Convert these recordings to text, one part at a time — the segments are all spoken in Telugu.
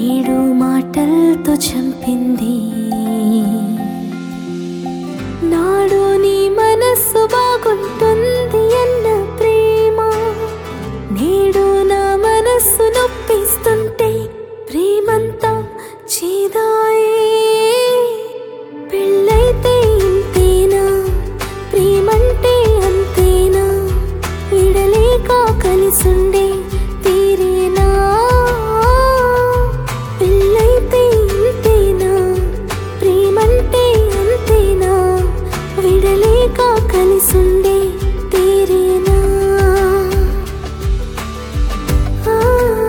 నేడు మాటలతో చంపింది నాడు నీ మనస్సు బాగుంటుంది అన్న ప్రేమ నేడు నా మనస్సు నొప్పిస్తుంటే ప్రేమంతా చేదాయే పెళ్ళైతే ఇంతేనా ప్రేమంటే అంతేనా విడలేక కలిసుండే తీరేనా పెళ్ళైతే ఇంతేనా ప్రేమంటే అంతేనా విడలేక కలిసుండే తీరేనా ఆ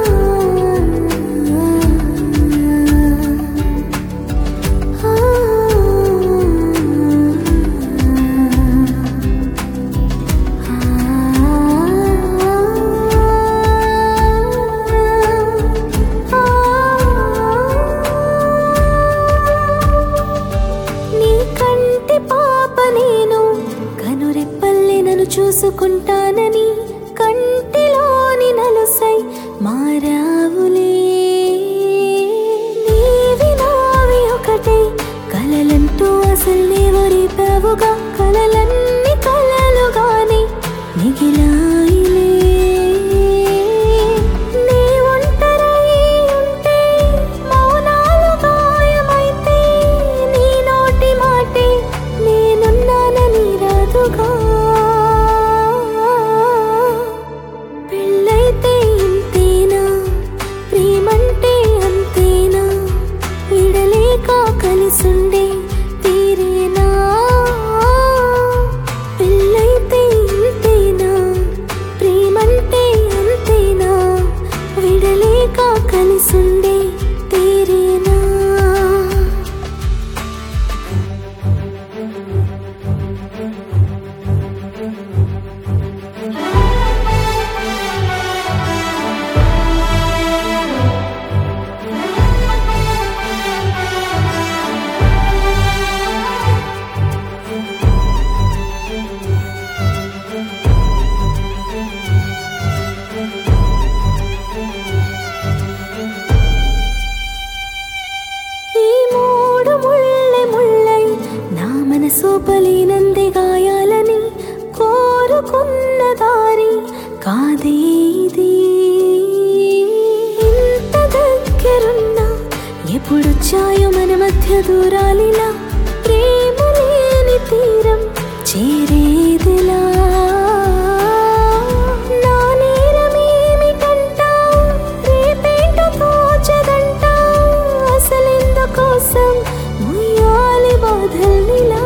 నీ కంటి పాప నేను కనురెప్పల్లే నన్ను చూసుకుంటానని కంటిలోని నలుసై మారావులే నీవి నావి ఒకటే కలలంటూ అసలు నీవరిపావుగా కలలన్నీ కలలుగాని మిగిలాయిలే నీ ఒంటరై ఉంటే మౌనాలు గాయమైతే నీ నోటి మాటే నేనున్నానని రాదుగా పెళ్ళైతే ఇంతేనా ప్రేమంటే అంతేనా విడలేక కలిసుండే తీరేనా పెళ్ళైతే ఇంతేనా ప్రేమంటే అంతేనా విడలేక కలిసుండే తీరేనా ఈ మూడు ముళ్ళె ముళ్ళై నా మనసు పలినంది గాయాలని కోరుకున్న దారి కాదే ఇది ఇంత దగ్గరున్నా ఎప్పుడొచ్చాయో మన మధ్య దూరాలిలా ప్రేమ లేని తీరం చేరేదిలా నా నేరమేమిటంట రేపేంటో తోచదంట అసలెందుకోసం ముయ్యాలి బాధల్నిలా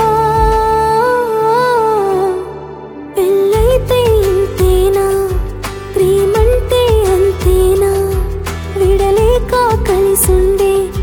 పెళ్ళైతే ఇంతేనా ప్రేమంటే అంతేనా విడలేక కలిసుండే